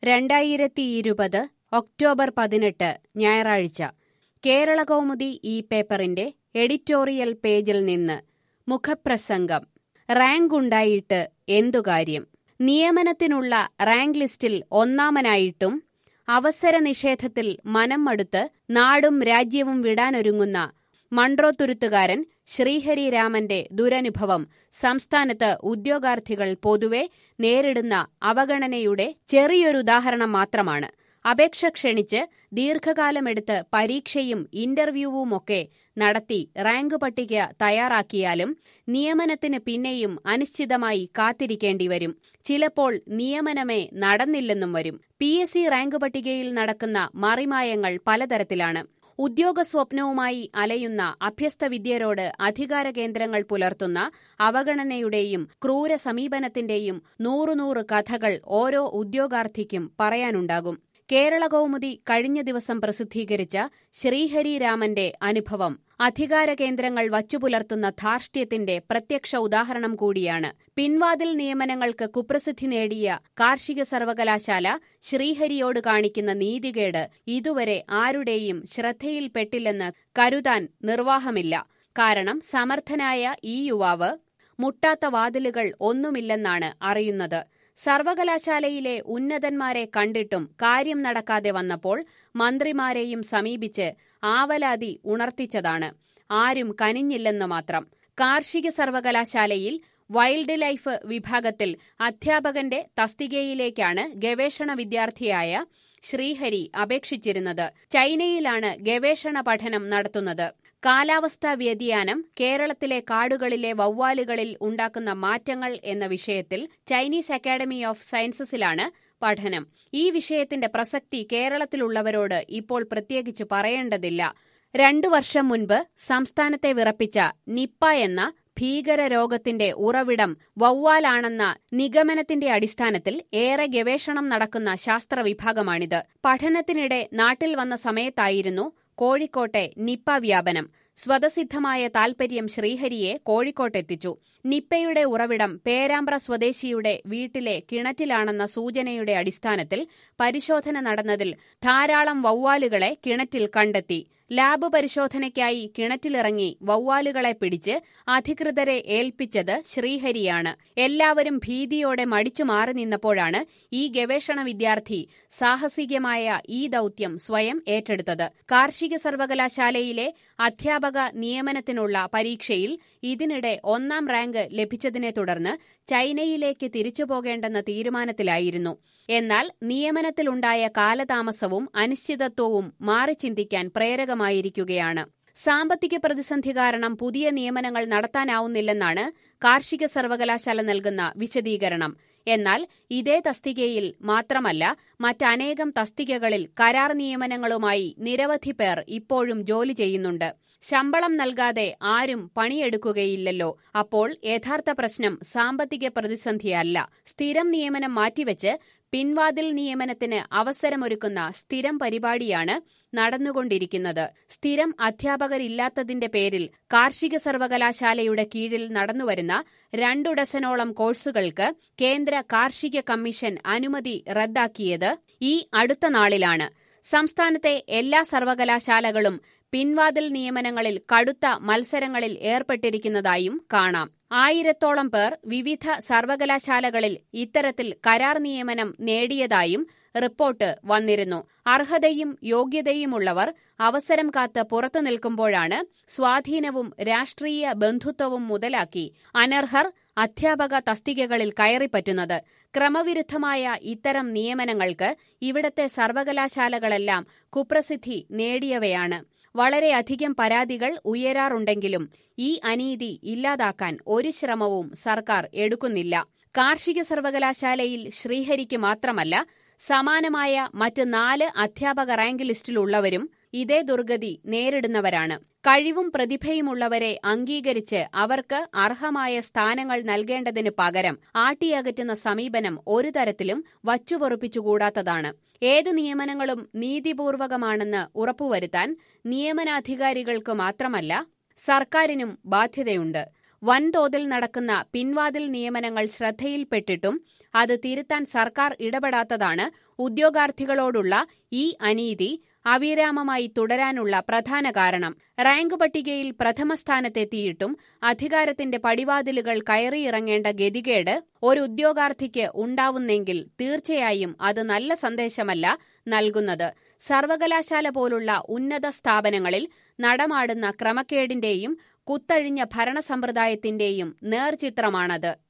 രണ്ടായിരത്തി ഇരുപത് ഒക്ടോബർ പതിനെട്ട് ഞായറാഴ്ച കേരളകൗമുദി ഈ പേപ്പറിന്റെ എഡിറ്റോറിയൽ പേജിൽ നിന്ന് മുഖപ്രസംഗം റാങ്ക് ഉണ്ടായിട്ട് എന്തു കാര്യം നിയമനത്തിനുള്ള റാങ്ക് ലിസ്റ്റിൽ ഒന്നാമനായിട്ടും അവസര നിഷേധത്തിൽ മനം മടുത്ത് നാടും രാജ്യവും വിടാനൊരുങ്ങുന്ന മൺട്രോത്തുരുത്തുകാരൻ ശ്രീഹരി രാമന്റെ ദുരനുഭവം സംസ്ഥാനത്ത് ഉദ്യോഗാർത്ഥികൾ പൊതുവെ നേരിടുന്ന അവഗണനയുടെ ചെറിയൊരുദാഹരണം മാത്രമാണ് അപേക്ഷ ക്ഷണിച്ച് ദീർഘകാലമെടുത്ത് പരീക്ഷയും ഇന്റർവ്യൂവുമൊക്കെ നടത്തി റാങ്ക് പട്ടിക തയ്യാറാക്കിയാലും നിയമനത്തിന് പിന്നെയും അനിശ്ചിതമായി കാത്തിരിക്കേണ്ടി വരും ചിലപ്പോൾ നിയമനമേ നടന്നില്ലെന്നും വരും പി എസ് സി റാങ്ക് പട്ടികയിൽ നടക്കുന്ന മറിമായങ്ങൾ പലതരത്തിലാണ് ഉദ്യോഗ സ്വപ്നവുമായി അലയുന്ന അഭ്യസ്ത വിദ്യരോട് അധികാര കേന്ദ്രങ്ങൾ പുലർത്തുന്ന അവഗണനയുടെയും ക്രൂര സമീപനത്തിന്റെയും നൂറുനൂറ് കഥകൾ ഓരോ ഉദ്യോഗാർത്ഥിക്കും പറയാനുണ്ടാകും കേരള കൗമുദി കഴിഞ്ഞ ദിവസം പ്രസിദ്ധീകരിച്ച ശ്രീഹരി രാമന്റെ അനുഭവം അധികാര കേന്ദ്രങ്ങൾ വച്ചുപുലർത്തുന്ന ധാർഷ്ട്യത്തിന്റെ പ്രത്യക്ഷ ഉദാഹരണം കൂടിയാണ് പിൻവാതിൽ നിയമനങ്ങൾക്ക് കുപ്രസിദ്ധി നേടിയ കാർഷിക സർവകലാശാല ശ്രീഹരിയോട് കാണിക്കുന്ന നീതികേട് ഇതുവരെ ആരുടെയും ശ്രദ്ധയിൽപ്പെട്ടില്ലെന്ന് കരുതാൻ നിർവാഹമില്ല കാരണം സമർത്ഥനായ ഈ യുവാവ് മുട്ടാത്ത വാതിലുകൾ ഒന്നുമില്ലെന്നാണ് അറിയുന്നത് സർവകലാശാലയിലെ ഉന്നതന്മാരെ കണ്ടിട്ടും കാര്യം നടക്കാതെ വന്നപ്പോൾ മന്ത്രിമാരെയും സമീപിച്ച് ആവലാതി ഉണർത്തിച്ചതാണ് ആരും കനിഞ്ഞില്ലെന്നു മാത്രം കാർഷിക സർവകലാശാലയിൽ വൈൽഡ് ലൈഫ് വിഭാഗത്തിൽ അധ്യാപകന്റെ തസ്തികയിലേക്കാണ് ഗവേഷണ വിദ്യാർത്ഥിയായ ശ്രീഹരി അപേക്ഷിച്ചിരുന്നത് ചൈനയിലാണ് ഗവേഷണ പഠനം നടത്തുന്നത് കാലാവസ്ഥാ വ്യതിയാനം കേരളത്തിലെ കാടുകളിലെ വവ്വാലുകളിൽ ഉണ്ടാക്കുന്ന മാറ്റങ്ങൾ എന്ന വിഷയത്തിൽ ചൈനീസ് അക്കാദമി ഓഫ് സയൻസസിലാണ് പഠനം ഈ വിഷയത്തിന്റെ പ്രസക്തി കേരളത്തിലുള്ളവരോട് ഇപ്പോൾ പ്രത്യേകിച്ച് പറയേണ്ടതില്ല രണ്ടു വർഷം മുൻപ് സംസ്ഥാനത്തെ വിറപ്പിച്ച നിപ്പ എന്ന ഭീകരരോഗത്തിന്റെ ഉറവിടം വവ്വാലാണെന്ന നിഗമനത്തിന്റെ അടിസ്ഥാനത്തിൽ ഏറെ ഗവേഷണം നടക്കുന്ന ശാസ്ത്രവിഭാഗമാണിത് പഠനത്തിനിടെ നാട്ടിൽ വന്ന സമയത്തായിരുന്നു കോഴിക്കോട്ടെ നിപ്പ വ്യാപനം സ്വതസിദ്ധമായ താൽപര്യം ശ്രീഹരിയെ കോഴിക്കോട്ടെത്തിച്ചു നിപ്പയുടെ ഉറവിടം പേരാമ്പ്ര സ്വദേശിയുടെ വീട്ടിലെ കിണറ്റിലാണെന്ന സൂചനയുടെ അടിസ്ഥാനത്തിൽ പരിശോധന നടന്നതിൽ ധാരാളം വവ്വാലുകളെ കിണറ്റിൽ കണ്ടെത്തി ലാബ് പരിശോധനയ്ക്കായി കിണറ്റിലിറങ്ങി വവ്വാലുകളെ പിടിച്ച് അധികൃതരെ ഏൽപ്പിച്ചത് ശ്രീഹരിയാണ് എല്ലാവരും ഭീതിയോടെ മടിച്ചു മാറി നിന്നപ്പോഴാണ് ഈ ഗവേഷണ വിദ്യാർത്ഥി സാഹസികമായ ഈ ദൌത്യം സ്വയം ഏറ്റെടുത്തത് കാർഷിക സർവകലാശാലയിലെ അധ്യാപക നിയമനത്തിനുള്ള പരീക്ഷയിൽ ഇതിനിടെ ഒന്നാം റാങ്ക് ലഭിച്ചതിനെ തുടർന്ന് ചൈനയിലേക്ക് തിരിച്ചു പോകേണ്ടെന്ന തീരുമാനത്തിലായിരുന്നു എന്നാൽ നിയമനത്തിലുണ്ടായ കാലതാമസവും അനിശ്ചിതത്വവും മാറി ചിന്തിക്കാൻ പ്രേരകമായിരിക്കുകയാണ് സാമ്പത്തിക പ്രതിസന്ധി കാരണം പുതിയ നിയമനങ്ങൾ നടത്താനാവുന്നില്ലെന്നാണ് കാർഷിക സർവകലാശാല നൽകുന്ന വിശദീകരണം എന്നാൽ ഇതേ തസ്തികയിൽ മാത്രമല്ല മറ്റനേകം തസ്തികകളിൽ കരാർ നിയമനങ്ങളുമായി നിരവധി പേർ ഇപ്പോഴും ജോലി ചെയ്യുന്നുണ്ട് ശമ്പളം നൽകാതെ ആരും പണിയെടുക്കുകയില്ലല്ലോ അപ്പോൾ യഥാർത്ഥ പ്രശ്നം സാമ്പത്തിക പ്രതിസന്ധിയല്ല സ്ഥിരം നിയമനം മാറ്റിവെച്ച് പിൻവാതിൽ നിയമനത്തിന് അവസരമൊരുക്കുന്ന സ്ഥിരം പരിപാടിയാണ് നടന്നുകൊണ്ടിരിക്കുന്നത് സ്ഥിരം അധ്യാപകരില്ലാത്തതിന്റെ പേരിൽ കാർഷിക സർവകലാശാലയുടെ കീഴിൽ നടന്നുവരുന്ന രണ്ടു ഡസനോളം കോഴ്സുകൾക്ക് കേന്ദ്ര കാർഷിക കമ്മീഷൻ അനുമതി റദ്ദാക്കിയത് ഈ അടുത്ത നാളിലാണ് സംസ്ഥാനത്തെ എല്ലാ സർവകലാശാലകളും പിൻവാതിൽ നിയമനങ്ങളിൽ കടുത്ത മത്സരങ്ങളിൽ ഏർപ്പെട്ടിരിക്കുന്നതായും കാണാം ആയിരത്തോളം പേർ വിവിധ സർവകലാശാലകളിൽ ഇത്തരത്തിൽ കരാർ നിയമനം നേടിയതായും റിപ്പോർട്ട് വന്നിരുന്നു അർഹതയും യോഗ്യതയുമുള്ളവർ അവസരം കാത്ത് പുറത്തു നിൽക്കുമ്പോഴാണ് സ്വാധീനവും രാഷ്ട്രീയ ബന്ധുത്വവും മുതലാക്കി അനർഹർ അധ്യാപക തസ്തികകളിൽ കയറിപ്പറ്റുന്നത് ക്രമവിരുദ്ധമായ ഇത്തരം നിയമനങ്ങൾക്ക് ഇവിടത്തെ സർവകലാശാലകളെല്ലാം കുപ്രസിദ്ധി നേടിയവയാണ് വളരെയധികം പരാതികൾ ഉയരാറുണ്ടെങ്കിലും ഈ അനീതി ഇല്ലാതാക്കാൻ ഒരു ശ്രമവും സർക്കാർ എടുക്കുന്നില്ല കാർഷിക സർവകലാശാലയിൽ ശ്രീഹരിക്ക് മാത്രമല്ല സമാനമായ മറ്റ് നാല് അധ്യാപക റാങ്ക് ലിസ്റ്റിലുള്ളവരും ഇതേ ദുർഗതി നേരിടുന്നവരാണ് കഴിവും പ്രതിഭയുമുള്ളവരെ അംഗീകരിച്ച് അവർക്ക് അർഹമായ സ്ഥാനങ്ങൾ നൽകേണ്ടതിന് പകരം ആട്ടിയകറ്റുന്ന സമീപനം ഒരു തരത്തിലും വച്ചുപൊറുപ്പിച്ചുകൂടാത്തതാണ് ഏത് നിയമനങ്ങളും നീതിപൂർവകമാണെന്ന് ഉറപ്പുവരുത്താൻ നിയമനാധികാരികൾക്ക് മാത്രമല്ല സർക്കാരിനും ബാധ്യതയുണ്ട് വൻതോതിൽ നടക്കുന്ന പിൻവാതിൽ നിയമനങ്ങൾ ശ്രദ്ധയിൽപ്പെട്ടിട്ടും അത് തിരുത്താൻ സർക്കാർ ഇടപെടാത്തതാണ് ഉദ്യോഗാർത്ഥികളോടുള്ള ഈ അനീതി അവിരാമമായി തുടരാനുള്ള പ്രധാന കാരണം റാങ്ക് പട്ടികയിൽ പ്രഥമ സ്ഥാനത്തെത്തിയിട്ടും അധികാരത്തിന്റെ പടിവാതിലുകൾ കയറിയിറങ്ങേണ്ട ഗതികേട് ഒരു ഉദ്യോഗാർത്ഥിക്ക് ഉണ്ടാവുന്നെങ്കിൽ തീർച്ചയായും അത് നല്ല സന്ദേശമല്ല നൽകുന്നത് സർവകലാശാല പോലുള്ള ഉന്നത സ്ഥാപനങ്ങളിൽ നടമാടുന്ന ക്രമക്കേടിന്റെയും കുത്തഴിഞ്ഞ ഭരണസമ്പ്രദായത്തിന്റെയും നേർചിത്രമാണത്